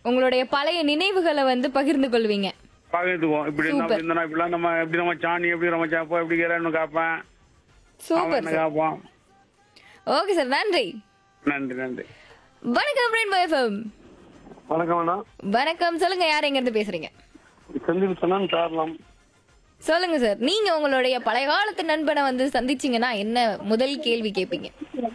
உங்களுடைய பழைய நினைவுகளை வந்து பகிர்ந்து கொள்வீங்க பகிர்ந்துக்குவோம் இப்படி இருந்தா Super. அப்படி இருந்தா இப்படிலாம் நம்ம எப்படி நம்ம சாணி எப்படி நம்ம சாப்போம் எப்படி கேரன்னு காப்பேன் அவன் சூப்பர் என்ன சார் காப்பான் ஓகே சார் நன்றி நன்றி நன்றி வணக்கம் ரெயின்போ எஃப்எம் வணக்கம் அண்ணா வணக்கம் சொல்லுங்க யார் எங்க இருந்து பேசுறீங்க செந்தில் சொன்னான் சாரலாம் சொல்லுங்க சார் நீங்க உங்களுடைய பழைய காலத்து நண்பனை வந்து சந்திச்சீங்கன்னா என்ன முதல் கேள்வி கேட்பீங்க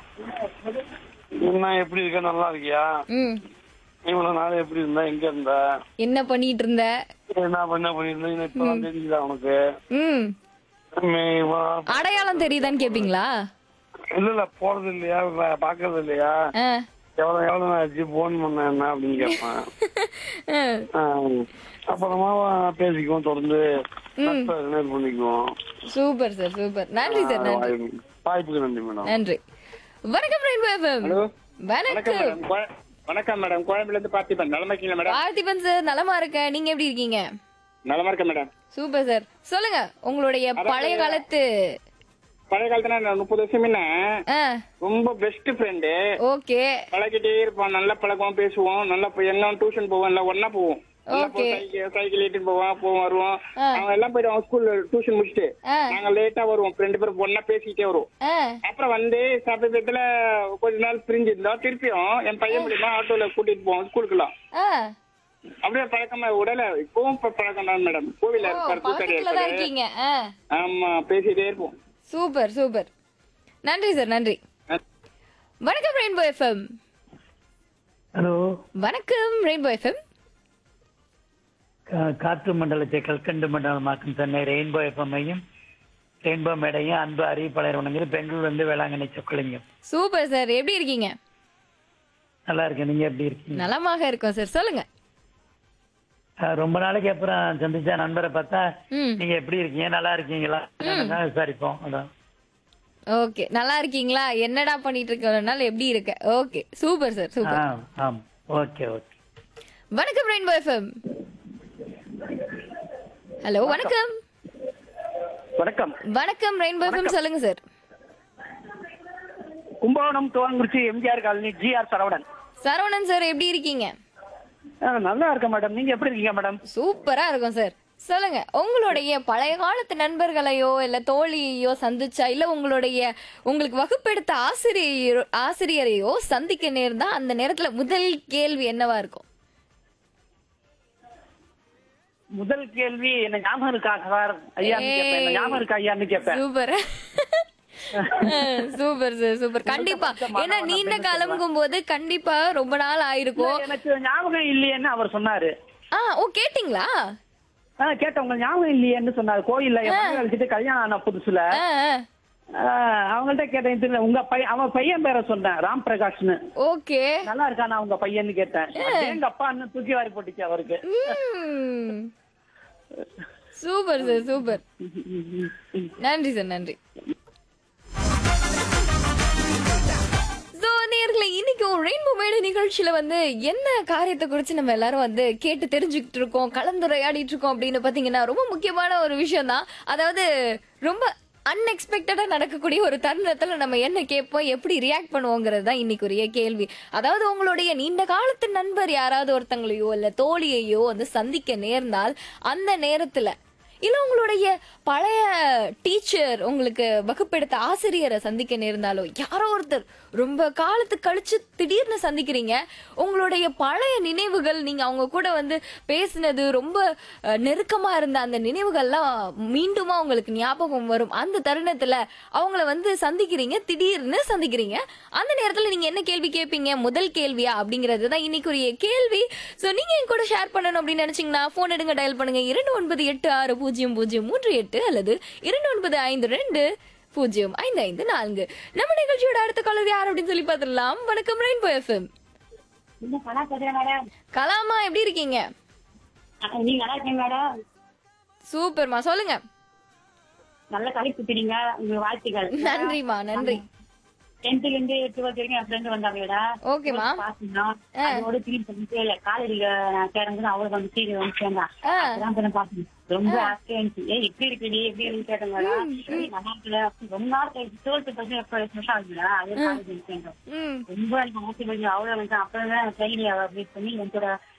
என்ன எப்படி இருக்க நல்லா இருக்கியா ம் இவ்வளவு நாள் எப்படி இருந்தா எங்க இருந்த என்ன பண்ணிட்டு இருந்த என்ன பண்ண பண்ணிருந்த இப்ப தான் தெரிஞ்சுதா உனக்கு ம் மே- இவன் அடையாளம் தெரியுதான்னு கேப்பீங்களா இல்ல இல்ல போறது இல்லையா வ- பாக்குறது இல்லையா ஆ. எவ்வளவு எவ்வளவு நாள் ஆச்சு போன் பண்ண என்ன அப்படின்னு கேட்பேன் ஆ. ஆ, அப்புறமா பேசிக்குவோம் தொடர்ந்து நட்பை இது பண்ணிக்குவோம் சூப்பர் சார் சூப்பர் நன்றி சார் நன்றி வாய்ப்பு- வாய்ப்புக்கு நன்றி மேடம் நன்றி வணக்கம் ரெயின்போ எஃப்எம் வணக்கம் வணக்கம் மேடம் கோ- வணக்கம் மேடம் கோயம்புல இருந்து பார்த்திபன் நலமா இருக்கீங்களா மேடம் பார்த்திபன் சார் நலமா இருக்கேன் நீங்க எப்படி இருக்கீங்க நலமா இருக்கேன் மேடம் சூப்பர் சார் சொல்லுங்க உங்களுடைய பழைய காலத்து பழைய காலத்துல நான் முப்பது வருஷம் முன்ன ஆ ரொம்ப பெஸ்ட் ஃப்ரெண்டு ஓகே பழகிட்டே இருப்போம் நல்லா பழக்கம் பேசுவோம் நல்லா போய் எல்லாம் டியூஷன் போவோம் எல்லாம் ஒன்னா போவோம் நல்லா Okay. போய் சைக்கிள் சைக்கிள் ஏற்றிட்டு போவோம் போவோம் வருவோம் ஆ. அவங்க எல்லாம் போயிடுவாங்க ஸ்கூல்ல டியூஷன் முடிச்சுட்டு ஆ. நாங்க லேட்டா வருவோம் ரெண்டு பேரும் ஒன்னா பேசிக்கிட்டே வருவோம் ஆ அப்புறம் வந்து சமீபத்துல கொஞ்ச நாள் பிரிஞ்சு இருந்தோம் திருப்பியும் என் பையன் மூலியமா ஆட்டோல கூட்டிட்டு போவோம் ஸ்கூலுக்குலாம் ஆ அப்படியே பழக்கமா உடல இப்பவும் ப- பழக்கம் தான் மேடம் கோவில ஓ இருப்பாரு கூத்தாடி பக்கத்துல தான் இருப்பாரு இருக்கீங்க ஆ ஆமா பேசிட்டே இருப்போம் சூப்பர் சூப்பர் நன்றி சார் நன்றி வணக்கம் ரெயின்போ எஃப்எம் ஹலோ வணக்கம் ரெயின்போ எஃப்எம் கா- காற்று மண்டலத்தை கல்கண்டு மண்டலமாக்கும் சென்னை ரெயின்போ எஃப்எம்மையும் ரெயின்போ மேடையும் அன்பு அறிவிப்பாளர் வணங்குது பெங்களூர் வந்து வேளாங்கண்ணி சொக்கலிங்கம் சூப்பர் சார் எப்படி இருக்கீங்க நல்லா இருக்கேன் நீங்க எப்படி இருக்கீங்க நலமாக இருக்கோம் சார் சொல்லுங்க அஹ் ரொம்ப நாளைக்கு அப்புறம் சந்திச்ச நண்பரை பார்த்தா ம் நீங்க எப்படி இருக்கீங்க நல்லா இருக்கீங்களா தான் விசாரிப்போம் அதான் ஓகே நல்லா இருக்கீங்களா என்னடா பண்ணிட்டு இருக்கனால எப்படி இருக்க ஓகே சூப்பர் சார் ஆ சூப்பர் ஆம் ஓகே ஓகே வணக்கம் ரெயின்போ எஃப்எம் ஹலோ வணக்கம் வணக்கம் வணக்கம் ரெயின்போ எஃப்எம் சொல்லுங்க sir Kumbakonam Thuvankurichi MGR colony GR Saravanan Saravanan sir எப்படி இருக்கீங்க ஆ, நல்லா இருக்கேன் மேடம் நீங்க எப்படி இருக்கீங்க மேடம் சூப்பரா இருக்கும் சார் சொல்லுங்க உங்களுடைய பழைய காலத்து நண்பர்களையோ இல்ல தோழியையோ சந்திச்சா இல்ல உங்களுடைய உங்களுக்கு வகுப்பெடுத்த ஆசிரியரோ ஆசிரியரையோ சந்திக்க நேர்ந்தா அந்த நேரத்துல முதல் கேள்வி என்னவா இருக்கும் முதல் கேள்வி என்ன ஞாபகம் இருக்கா சார் ஐயான்னு கேட்பேன் என்ன ஞாபகம் இருக்கா ஐயான்னு கேட்பேன் சூப்பர் சூப்பர் சார் சூப்பர் கண்டிப்பா ஏன்னா நீண்ட காலம்ங்கும் போது கண்டிப்பா ரொம்ப நாள் ஆயிருக்கும் எனக்கு ஞாபகம் இல்லையேன்னு அவர் சொன்னாரு ஆ ஓ கேட்டிங்களா ஆ, கேட்டேன் உங்க ஞாபகம் இல்லையேன்னு சொன்னாரு கோயில்ல என் மகன் அழைச்சிட்டு கல்யாணம் ஆன புதுசுல ஆ, ஆ. ஆ, அவங்கள்ட்ட கேட்டேன் இது இல்ல, உங்க பையன் அவன் பையன் பேரை சொன்னேன் ராம் பிரகாஷ்னு ஓகே நல்லா இருக்கானா உங்க பையன்னு கேட்டேன் எங்க அப்பா அண்ணன் தூக்கி வாரி போட்டுச்சு அவருக்கு ம். சூப்பர் சார் சூப்பர் நன்றி சார் நன்றி So, நேயர்களே, இன்னைக்கும் ரெயின்போ மேடை நிகழ்ச்சியில வந்து என்ன காரியத்தை குறிச்சு நம்ம எல்லாரும் வந்து கேட்டு தெரிஞ்சுக்கிட்டு இருக்கோம் கலந்துரையாடிட்டு இருக்கோம் அப்படின்னு பாத்தீங்கன்னா ரொம்ப முக்கியமான ஒரு விஷயம் தான் அதாவது ரொம்ப அன்எக்ஸ்பெக்டடா நடக்கக்கூடிய ஒரு தருணத்துல நம்ம என்ன கேட்போம் எப்படி ரியாக்ட் பண்ணுவோங்கிறது தான் இன்னைக்குரிய கேள்வி அதாவது உங்களுடைய நீண்ட காலத்து நண்பர் யாராவது ஒருத்தங்களையோ இல்ல தோழியையோ வந்து சந்திக்க நேர்ந்தால் அந்த நேரத்துல இல்ல உங்களுடைய பழைய டீச்சர் உங்களுக்கு வகுப்பெடுத்த ஆசிரியரை சந்திக்க நேர்ந்தாலோ யாரோ ஒருத்தர் ரொம்ப காலத்து கழிச்சு திடீர்னு சந்திக்கிறீங்க உங்களுடைய பழைய நினைவுகள் நீங்க அவங்க கூட வந்து பேசினது ரொம்ப அஹ், நெருக்கமா இருந்த அந்த நினைவுகள்லாம் மீண்டுமா உங்களுக்கு ஞாபகம் வரும் அந்த தருணத்துல அவங்கள வந்து சந்திக்கிறீங்க திடீர்னு சந்திக்கிறீங்க அந்த நேரத்துல நீங்க என்ன கேள்வி கேட்பீங்க முதல் கேள்வியா அப்படிங்கிறது தான் இன்னைக்குரிய கேள்வி சோ நீங்க என் கூட ஷேர் பண்ணணும் அப்படின்னு நினைச்சீங்கன்னா போன் எடுங்க டயல் பண்ணுங்க இரண்டு ஒன்பது எட்டு ஆறு பூஜ்ஜியம் பூஜ்ஜியம் மூன்று எட்டு அல்லது இரண்டு ஒன்பது ஐந்து ரெண்டு பூஜ்ஜியம் ஐந்து ஐந்து நான்கு நம்ம நிகழ்ச்சியோட அடுத்த காலர் யார் அப்படின்னு சொல்லி பார்த்துடலாம் வணக்கம் ரெயின்போ எஃப்எம் இன்னும் கலா பேசுறேன் மேடம் கலாமா எப்படி இருக்கீங்க அஹ் நீங்க நல்லா இருக்கீங்க மேடம் சூப்பர்மா சொல்லுங்க நல்ல கலை குத்துறீங்க உங்களுக்கு வாழ்த்துக்கள் நன்றிமா நன்றி டென்த்ல இருந்து டுவெல்த் வரைக்கும் என் ஃப்ரெண்ட் வந்தாங்க ஓகேம்மா. பாத்துனோம் அதோட திரும்பி பண்ணிட்டு இல்ல காலேஜ்ல நான் சேரும்போது அவளுக்கு வந்து சீரி வந்து சேர்ந்தான் ஆ. அதான் கொஞ்சம் பாக்கணும் ரொம்ப ஆசையா இருந்துச்சு ஏய் எப்படி இருக்கு நீ எப்படி இருக்கு கேட்டேன் மேடம் நல்லா இருக்குல்ல ரொம்ப நாள் கழிச்சு டுவெல்த் பர்சன்ட் எப்ப வருஷம் ஆகுதுடா அதே காலேஜ் சேர்ந்தோம் ம் ரொம்ப எனக்கு ஆசைப்பட்டு அவ்வளவு வந்து அப்பதான் ட்ரெயினில் மீட் பண்ணி என்னோட